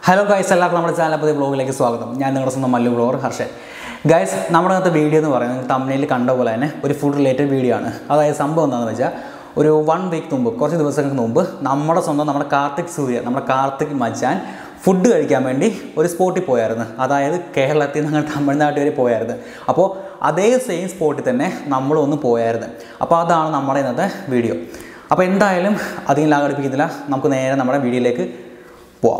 hello guys എല്ലാവർക്കും നമ്മുടെ channel പുതിയ ബ്ലോഗിലേക്ക് സ്വാഗതം ഞാൻ നിങ്ങളുടെ സ്വന്തം മല്ലു ബ്ലോഗർ ഹർഷൻ ഗൈസ് നമ്മുടെ അകത്തെ വീഡിയോ എന്ന് പറയുന്നത് തമിഴിൽ കണ്ട പോലെ തന്നെ ഒരു ഫുഡ് റിലേറ്റഡ് വീഡിയോ ആണ് അതായത് സംഭവം എന്താണെന്ന് വെച്ചാൽ ഒരു വൺ വീക്ക് മുമ്പ് കുറച്ച് ദിവസങ്ങൾക്ക് മുമ്പ് നമ്മുടെ സ്വന്തം നമ്മുടെ കാർത്തിക് സൂര്യ നമ്മുടെ കാർത്തിക് മച്ചാൻ ഫുഡ് കഴിക്കാൻ വേണ്ടി ഒരു സ്പോട്ടിൽ പോയായിരുന്നു അതായത് കേരളത്തിൽ നിന്ന് ഞങ്ങൾ തമിഴ്നാട്ടിൽ വരെ പോയായിരുന്നു അപ്പോൾ അതേ സെയിം സ്പോട്ടിൽ തന്നെ നമ്മളും ഒന്ന് പോയായിരുന്നു അപ്പോൾ അതാണ് നമ്മുടെ ഇന്നത്തെ വീഡിയോ അപ്പോൾ എന്തായാലും അധികം ലാഘടിപ്പിക്കുന്നില്ല നമുക്ക് നേരെ നമ്മുടെ വീഡിയോയിലേക്ക് പോവാം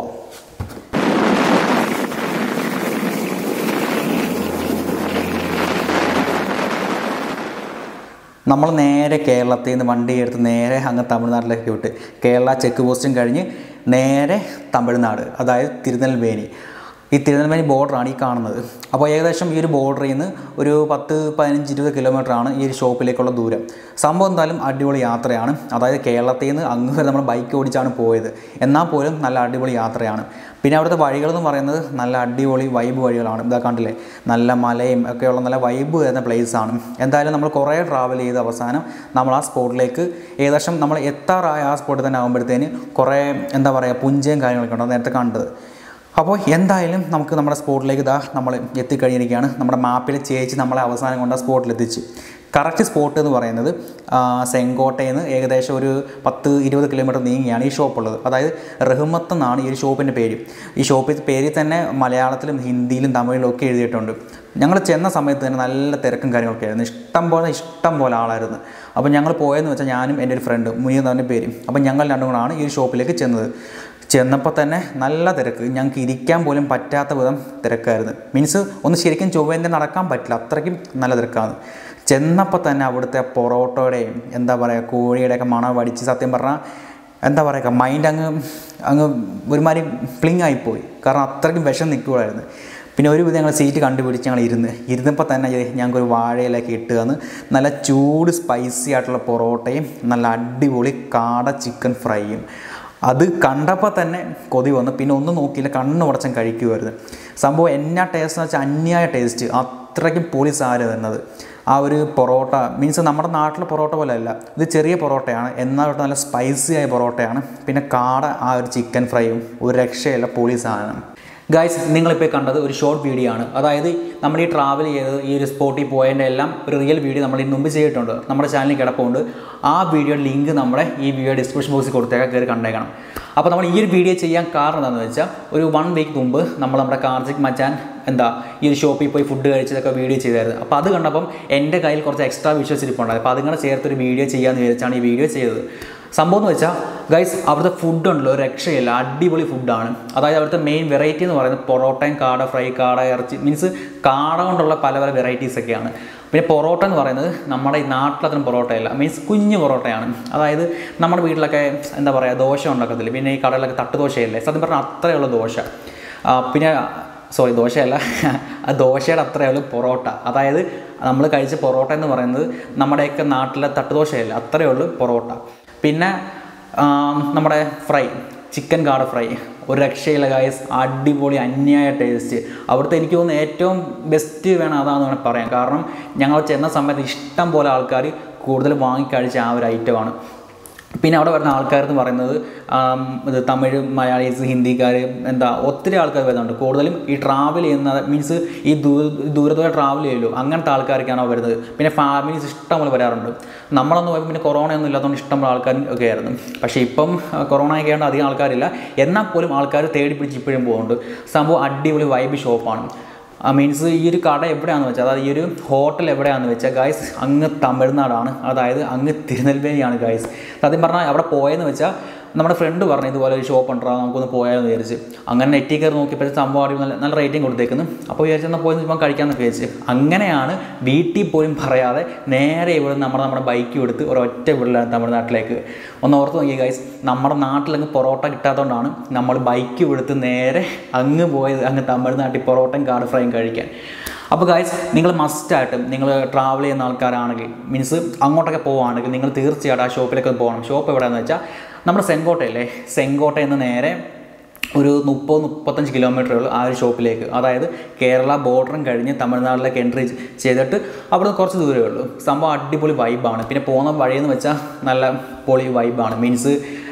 നമ്മൾ നേരെ കേരളത്തിൽ നിന്ന് വണ്ടി എടുത്ത് നേരെ അങ്ങ് തമിഴ്നാട്ടിലേക്ക് വിട്ട് കേരള ചെക്ക് പോസ്റ്റും കഴിഞ്ഞ് നേരെ തമിഴ്നാട് അതായത് തിരുനെൽവേലി ഈ തിരുനെൽവേലി ബോർഡറാണ് ഈ കാണുന്നത് അപ്പോൾ ഏകദേശം ഈ ഒരു ബോർഡറിൽ നിന്ന് ഒരു പത്ത് പതിനഞ്ച് ഇരുപത് കിലോമീറ്ററാണ് ഈ ഒരു ഷോപ്പിലേക്കുള്ള ദൂരം സംഭവം എന്തായാലും അടിപൊളി യാത്രയാണ് അതായത് കേരളത്തിൽ നിന്ന് അങ്ങ് വരെ നമ്മൾ ബൈക്ക് ഓടിച്ചാണ് പോയത് എന്നാൽ പോലും നല്ല അടിപൊളി യാത്രയാണ് പിന്നെ അവിടുത്തെ വഴികളെന്ന് പറയുന്നത് നല്ല അടിപൊളി വൈബ് വഴികളാണ് ഇതാ കണ്ടില്ലേ നല്ല മലയും ഒക്കെയുള്ള നല്ല വൈബ് വരുന്ന പ്ലേസാണ് എന്തായാലും നമ്മൾ കുറേ ട്രാവൽ ചെയ്ത് അവസാനം നമ്മൾ ആ സ്പോട്ടിലേക്ക് ഏകദേശം നമ്മൾ എത്താറായ ആ സ്പോട്ടിൽ തന്നെ ആകുമ്പോഴത്തേന് കുറേ എന്താ പറയുക പുഞ്ചയും കാര്യങ്ങളൊക്കെ ഉണ്ട് നേരത്തെ കണ്ടത് അപ്പോൾ എന്തായാലും നമുക്ക് നമ്മുടെ സ്പോട്ടിലേക്ക് ഇതാ നമ്മൾ എത്തിക്കഴിഞ്ഞിരിക്കുകയാണ് നമ്മുടെ മാപ്പിൽ ചേച്ചി നമ്മളെ അവസാനം കൊണ്ട് ആ സ്പോട്ടിൽ എത്തിച്ച് കറക്റ്റ് സ്പോട്ട് എന്ന് പറയുന്നത് ആ, സെങ്കോട്ടയിൽ നിന്ന് ഏകദേശം ഒരു പത്ത് ഇരുപത് കിലോമീറ്റർ നീങ്ങിയാണ് ഈ ഷോപ്പുള്ളത് അതായത് റഹ്മത്ത് എന്നാണ് ഈ ഒരു ഷോപ്പിൻ്റെ പേര് ഈ ഷോപ്പിൽ പേരിൽ തന്നെ മലയാളത്തിലും ഹിന്ദിയിലും തമിഴിലും ഒക്കെ എഴുതിയിട്ടുണ്ട് ഞങ്ങൾ ചെന്ന സമയത്ത് തന്നെ നല്ല തിരക്കും കാര്യങ്ങളൊക്കെ ആയിരുന്നു ഇഷ്ടം പോലെ ഇഷ്ടം പോലെ ആളായിരുന്നു അപ്പോൾ ഞങ്ങൾ പോയെന്ന് വെച്ചാൽ ഞാനും എൻ്റെ ഒരു ഫ്രണ്ട് മുനിയ തന്നെ പേര് അപ്പോൾ ഞങ്ങൾ രണ്ടും കൂടാണ് ഈ ഒരു ഷോപ്പിലേക്ക് ചെന്നത് ചെന്നപ്പോൾ തന്നെ നല്ല തിരക്ക് ഞങ്ങൾക്ക് ഇരിക്കാൻ പോലും പറ്റാത്ത വിധം തിരക്കായിരുന്നു മീൻസ് ഒന്ന് ശരിക്കും ചൊവ്വേൻ്റെ നടക്കാൻ പറ്റില്ല അത്രയ്ക്കും നല്ല തിരക്കാണ് ചെന്നപ്പോൾ തന്നെ അവിടുത്തെ പൊറോട്ടയുടെയും എന്താ പറയുക കോഴിയുടെയൊക്കെ മണം വടിച്ച് സത്യം പറഞ്ഞാൽ എന്താ പറയുക മൈൻഡ് അങ്ങ് അങ്ങ് ഒരുമാതിരി ഫ്ലിങ് ആയിപ്പോയി കാരണം അത്രയ്ക്കും വിഷം നിൽക്കുകയായിരുന്നു പിന്നെ ഒരു വിധം ഞങ്ങൾ സീറ്റ് കണ്ടുപിടിച്ച് ഞങ്ങൾ ഇരുന്ന് ഇരുന്നപ്പോൾ തന്നെ ദേ ഞങ്ങൾക്ക് ഒരു വാഴയിലേക്ക് ഇട്ട് തന്ന് നല്ല ചൂട് സ്പൈസി ആയിട്ടുള്ള പൊറോട്ടയും നല്ല അടിപൊളി കാട ചിക്കൻ ഫ്രൈയും അത് കണ്ടപ്പോൾ തന്നെ കൊതി വന്നു പിന്നെ ഒന്നും നോക്കിയില്ല കണ്ണ് ഉടച്ചൻ കഴിക്കുമായിരുന്നു സംഭവം എന്നാ ടേസ്റ്റ് എന്ന് വെച്ചാൽ അന്യായ ടേസ്റ്റ് അത്രയ്ക്കും പൊളി സാര തന്നത് ആ ഒരു പൊറോട്ട മീൻസ് നമ്മുടെ നാട്ടിലെ പൊറോട്ട പോലെ അല്ല ഇത് ചെറിയ പൊറോട്ടയാണ് എന്നാൽ നല്ല സ്പൈസി ആയ പൊറോട്ടയാണ് പിന്നെ കാട ആ ഒരു ചിക്കൻ ഫ്രൈയും ഒരു രക്ഷയില്ല പൊളി സാധനം ഗൈസ് നിങ്ങളിപ്പോൾ കണ്ടത് ഒരു ഷോർട്ട് വീഡിയോ ആണ് അതായത് നമ്മൾ ഈ ട്രാവൽ ചെയ്തത് ഈ ഒരു സ്പോട്ടിൽ പോയതിൻ്റെ എല്ലാം ഒരു റിയൽ വീഡിയോ നമ്മൾ ഇതിന് മുമ്പ് ചെയ്തിട്ടുണ്ട് നമ്മുടെ ചാനലിൽ കിടപ്പുണ്ട് ആ വീഡിയോയുടെ ലിങ്ക് നമ്മുടെ ഈ വീഡിയോ ഡിസ്ക്രിപ്ഷൻ ബോക്സിൽ കൊടുത്തേക്കാൻ കയറി കണ്ടേക്കണം അപ്പോൾ നമ്മൾ ഈ ഒരു വീഡിയോ ചെയ്യാൻ കാരണം എന്താണെന്ന് വെച്ചാൽ ഒരു വൺ വീക്ക് മുമ്പ് നമ്മൾ നമ്മുടെ കാർജിക് മച്ചാൻ എന്താ ഈ ഒരു ഷോപ്പിൽ പോയി ഫുഡ് കഴിച്ചതൊക്കെ വീഡിയോ ചെയ്തായിരുന്നു അപ്പോൾ അത് കണ്ടപ്പം എൻ്റെ കയ്യിൽ കുറച്ച് എക്സ്ട്രാ വിഷ്വൽസ് ഇരിപ്പുണ്ടായി അപ്പോൾ അതും കൂടെ ചേർത്തൊരു വീഡിയോ ചെയ്യാമെന്ന് വിചാരിച്ചാണ് ഈ വീഡിയോ ചെയ്തത് സംഭവം എന്ന് വെച്ചാൽ ഗൈസ് അവിടുത്തെ ഫുഡ് ഉണ്ടല്ലോ ഒരു രക്ഷയില്ല അടിപൊളി ഫുഡാണ് അതായത് അവിടുത്തെ മെയിൻ വെറൈറ്റി എന്ന് പറയുന്നത് പൊറോട്ടയും കാട ഫ്രൈ കാട ഇറച്ചി മീൻസ് കാട കൊണ്ടുള്ള പല പല വെറൈറ്റീസ് ഒക്കെയാണ് പിന്നെ പൊറോട്ട എന്ന് പറയുന്നത് നമ്മുടെ ഈ നാട്ടിലത്രയും പൊറോട്ടയല്ല മീൻസ് കുഞ്ഞു പൊറോട്ടയാണ് അതായത് നമ്മുടെ വീട്ടിലൊക്കെ എന്താ പറയുക ദോശ ഉണ്ടാക്കത്തില്ല പിന്നെ ഈ കടയിലൊക്കെ തട്ടുദോശയല്ലേ സത്യം പറഞ്ഞാൽ അത്രയുള്ള ദോശ ആ, പിന്നെ സോറി ദോശയല്ല ആ ദോശയുടെ അത്രയുള്ളൂ പൊറോട്ട അതായത് നമ്മൾ കഴിച്ച പൊറോട്ട എന്ന് പറയുന്നത് നമ്മുടെയൊക്കെ നാട്ടിലെ തട്ടുദോശയല്ല അത്രയേ ഉള്ളൂ പൊറോട്ട പിന്നെ ആ, നമ്മുടെ ഫ്രൈ ചിക്കൻ കാട ഫ്രൈ ഒരു രക്ഷയില്ല ഗായസ് അടിപൊളി അന്യായ ടേസ്റ്റ് അവിടുത്തെ എനിക്ക് തോന്നുന്നു ഏറ്റവും ബെസ്റ്റ് വേണം അതാണെന്ന് വേണം പറയാം കാരണം ഞങ്ങൾ ചെന്ന സമയത്ത് ഇഷ്ടം പോലെ ആൾക്കാർ കൂടുതൽ വാങ്ങിക്കഴിച്ച ആ ഒരു ഐറ്റമാണ് പിന്നെ അവിടെ വരുന്ന ആൾക്കാർ എന്ന് പറയുന്നത് ആം, ഇത് തമിഴ് മലയാളീസ് ഹിന്ദിക്കാർ എന്താ ഒത്തിരി ആൾക്കാർ വരുന്നുണ്ട് കൂടുതലും ഈ ട്രാവൽ ചെയ്യുന്ന മീൻസ് ഈ ദൂര ദൂരത്തോടെ ട്രാവൽ ചെയ്യുമല്ലോ അങ്ങനത്തെ ആൾക്കാരൊക്കെയാണ് അവിടെ വരുന്നത് പിന്നെ ഫാമിലീസ് ഇഷ്ടംപോലെ വരാറുണ്ട് നമ്മളൊന്നും പോയപ്പോൾ പിന്നെ കൊറോണ ഒന്നും ഇല്ലാത്തതുകൊണ്ട് ഇഷ്ടംപോലെ ആൾക്കാർ ഒക്കെ ആയിരുന്നു പക്ഷേ ഇപ്പം ആ, കൊറോണ ഒക്കെ ആയതുകൊണ്ട് അധികം ആൾക്കാരില്ല എന്നാൽ പോലും ആൾക്കാർ തേടി പിടിച്ച് ഇപ്പോഴും പോകുന്നുണ്ട് സംഭവം അടിപൊളി വൈബ് ഷോപ്പാണ് മീൻസ് ഈ ഒരു കട എവിടെയാണെന്ന് വെച്ചാൽ അതായത് ഈ ഒരു ഹോട്ടൽ എവിടെയാണെന്ന് വെച്ചാൽ ഗായ്സ് അങ്ങ് തമിഴ്നാടാണ് അതായത് അങ്ങ് തിരുനെൽവേലിയാണ് ഗായ്സ് സത്യം പറഞ്ഞാൽ അവിടെ പോയെന്ന് വെച്ചാൽ നമ്മുടെ ഫ്രണ്ട് പറഞ്ഞു ഇതുപോലെ ഒരു ഷോപ്പ് ഉണ്ടാ നമുക്കൊന്ന് പോയാലെന്ന് വിചാരിച്ച് അങ്ങനെ നെറ്റിൽ കയറി നോക്കിയപ്പോൾ സംഭവം അടിപൊളി നല്ല നല്ല റേറ്റിംഗ് കൊടുത്തേക്കുന്നു അപ്പോൾ വിചാരിച്ചെന്നാൽ പോയി ഇപ്പം കഴിക്കാമെന്നൊക്കെ വിചാരിച്ച് അങ്ങനെയാണ് വീട്ടിൽ പോലും പറയാതെ നേരെ ഇവിടെ നമ്മുടെ നമ്മുടെ ബൈക്കും എടുത്ത് ഒരൊറ്റ വീട്ടിലാണ് തമിഴ്നാട്ടിലേക്ക് ഒന്ന് ഓർത്ത് നോക്കിയ ഗൈസ് നമ്മുടെ നാട്ടിലങ്ങ് പൊറോട്ട കിട്ടാത്തതുകൊണ്ടാണ് നമ്മൾ ബൈക്കും എടുത്ത് നേരെ അങ്ങ് പോയത് അങ്ങ് തമിഴ്നാട്ടിൽ പൊറോട്ടയും കാട് ഫ്രൈയും കഴിക്കാൻ അപ്പോൾ ഗൈസ് നിങ്ങൾ മസ്റ്റായിട്ടും നിങ്ങൾ ട്രാവൽ ചെയ്യുന്ന ആൾക്കാരാണെങ്കിൽ മീൻസ് അങ്ങോട്ടൊക്കെ പോവുകയാണെങ്കിൽ നിങ്ങൾ തീർച്ചയായിട്ടും ആ ഷോപ്പിലേക്ക് ഒന്ന് പോകണം ഷോപ്പ് എവിടെയാണെന്ന് വെച്ചാൽ നമ്മുടെ സെങ്കോട്ടയല്ലേ സെങ്കോട്ടയിൽ നിന്ന് നേരെ ഒരു മുപ്പത് മുപ്പത്തഞ്ച് കിലോമീറ്റർ ഉള്ളൂ ആ ഒരു ഷോപ്പിലേക്ക് അതായത് കേരള ബോർഡറും കഴിഞ്ഞ് തമിഴ്നാട്ടിലേക്ക് എൻട്രി ചെയ്തിട്ട് അവിടെ കുറച്ച് ദൂരമേ ഉള്ളൂ സംഭവം അടിപൊളി വൈബാണ് പിന്നെ പോകുന്ന വഴിയെന്ന് വെച്ചാൽ നല്ല പൊളി വൈബാണ് മീൻസ്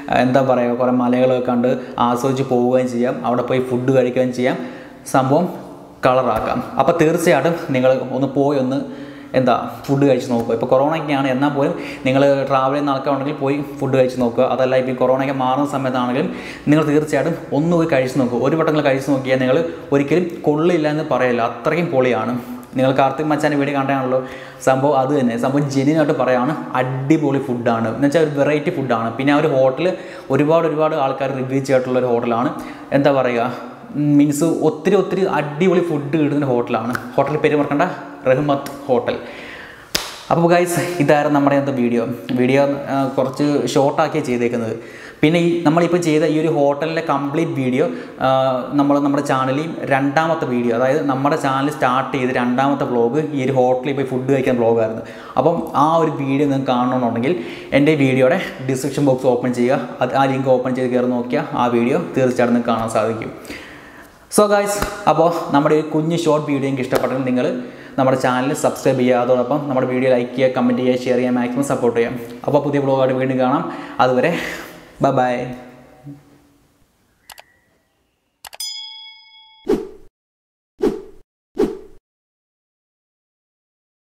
എന്താ പറയുക കുറേ മലകളൊക്കെ കണ്ട് ആസ്വദിച്ച് പോവുകയും ചെയ്യാം അവിടെ പോയി ഫുഡ് കഴിക്കുകയും ചെയ്യാം സംഭവം കളറാക്കാം അപ്പോൾ തീർച്ചയായിട്ടും നിങ്ങൾ ഒന്ന് പോയി ഒന്ന് എന്താ ഫുഡ് കഴിച്ച് നോക്കുക ഇപ്പോൾ കൊറോണയൊക്കെയാണ് എന്നാൽ പോലും നിങ്ങൾ ട്രാവൽ ചെയ്യുന്ന ആൾക്കാരുണ്ടെങ്കിൽ പോയി ഫുഡ് കഴിച്ച് നോക്കുക അതല്ല ഇപ്പോൾ ഈ കൊറോണയൊക്കെ മാറുന്ന സമയത്താണെങ്കിലും നിങ്ങൾ തീർച്ചയായിട്ടും ഒന്ന് പോയി കഴിച്ച് നോക്കുക ഒരു വട്ടങ്ങൾ കഴിച്ച് നോക്കിയാൽ നിങ്ങൾ ഒരിക്കലും കൊള്ളില്ല എന്ന് പറയില്ല അത്രയും പൊളിയാണ് നിങ്ങൾ കാർത്തിക് മച്ചാൻ്റെ വീഡിയോ കണ്ടാണല്ലോ സംഭവം അത് തന്നെ സംഭവം ജെന്യൂനായിട്ട് പറയുകയാണ് അടിപൊളി ഫുഡാണ് എന്ന് വെച്ചാൽ ഒരു വെറൈറ്റി ഫുഡാണ് പിന്നെ ആ ഒരു ഹോട്ടൽ ഒരുപാട് ഒരുപാട് ആൾക്കാർ റിവ്യൂ ചെയ്തിട്ടുള്ള ഒരു ഹോട്ടലാണ് എന്താ പറയുക മീൻസ് ഒത്തിരി ഒത്തിരി അടിപൊളി ഫുഡ് കിട്ടുന്ന ഹോട്ടലാണ് ഹോട്ടൽ പേര് മറക്കണ്ട റഹ്മത്ത് ഹോട്ടൽ അപ്പോൾ ഗൈസ് ഇതായിരുന്നു നമ്മുടെ ഇന്നത്തെ വീഡിയോ വീഡിയോ ആ, കുറച്ച് ഷോർട്ടാക്കിയാണ് ചെയ്തേക്കുന്നത് പിന്നെ ഈ നമ്മളിപ്പോൾ ചെയ്ത ഈ ഒരു ഹോട്ടലിൻ്റെ കംപ്ലീറ്റ് വീഡിയോ നമ്മൾ നമ്മുടെ ചാനലിൽ രണ്ടാമത്തെ വീഡിയോ അതായത് നമ്മുടെ ചാനൽ സ്റ്റാർട്ട് ചെയ്ത് രണ്ടാമത്തെ വ്ളോഗ് ഈ ഒരു ഹോട്ടലിൽ പോയി ഫുഡ് കഴിക്കാൻ വ്ളോഗായിരുന്നു അപ്പം ആ ഒരു വീഡിയോ നിങ്ങൾക്ക് കാണണമെന്നുണ്ടെങ്കിൽ എൻ്റെ വീഡിയോയുടെ ഡിസ്ക്രിപ്ഷൻ ബോക്സ് ഓപ്പൺ ചെയ്യുക അത് ആ ലിങ്ക് ഓപ്പൺ ചെയ്ത് കയറി നോക്കിയാൽ ആ വീഡിയോ തീർച്ചയായിട്ടും നിങ്ങൾക്ക് കാണാൻ സാധിക്കും സോ ഗായ്സ് അപ്പോൾ നമ്മുടെ ഈ കുഞ്ഞ് ഷോർട്ട് വീഡിയോ എനിക്ക് ഇഷ്ടപ്പെട്ടെങ്കിൽ നിങ്ങൾ നമ്മുടെ ചാനൽ സബ്സ്ക്രൈബ് ചെയ്യുക അതോടൊപ്പം നമ്മുടെ വീഡിയോ ലൈക്ക് ചെയ്യുക കമൻറ്റ് ചെയ്യുക ഷെയർ ചെയ്യുക മാക്സിമം സപ്പോർട്ട് ചെയ്യാം അപ്പോൾ പുതിയ ബ്ലോഗായിട്ട് വീണ്ടും കാണാം അതുവരെ ബൈ ബൈ